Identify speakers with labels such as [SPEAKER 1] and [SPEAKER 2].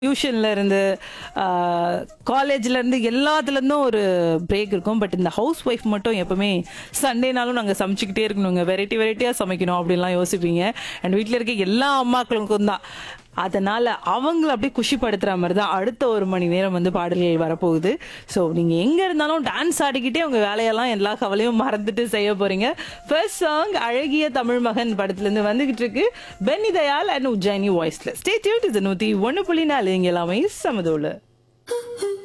[SPEAKER 1] டியூஷன்ல இருந்து காலேஜ்ல இருந்து எல்லாத்துல இருந்தும் ஒரு பிரேக் இருக்கும் பட் இந்த ஹவுஸ் ஒய்ஃப் மட்டும் எப்பவுமே சண்டேனாலும் நாங்க சமைச்சுக்கிட்டே இருக்கணுங்க வெரைட்டி வெரைட்டியா சமைக்கணும் அப்படின்லாம் யோசிப்பீங்க அண்ட் வீட்ல இருக்க எல்லா அம்மாக்களுக்கும் தான் அதனால அவங்கள அப்படியே குஷிப்படுத்துற மாதிரி தான் அடுத்த ஒரு மணி நேரம் வந்து பாடல்கள் வரப்போகுது ஸோ நீங்க எங்க இருந்தாலும் டான்ஸ் ஆடிக்கிட்டே உங்க வேலையெல்லாம் எல்லா கவலையும் மறந்துட்டு செய்ய போறீங்க ஃபர்ஸ்ட் சாங் அழகிய தமிழ் மகன் படத்துல இருந்து வந்துகிட்டு இருக்கு பென்னி தயால் அண்ட் உஜ்ஜாயினி வாய்ஸ்ல ஸ்டே டியூட் இது நூத்தி ஒன்னு புள்ளி நாலு இங்க எல்லாமே சமதோல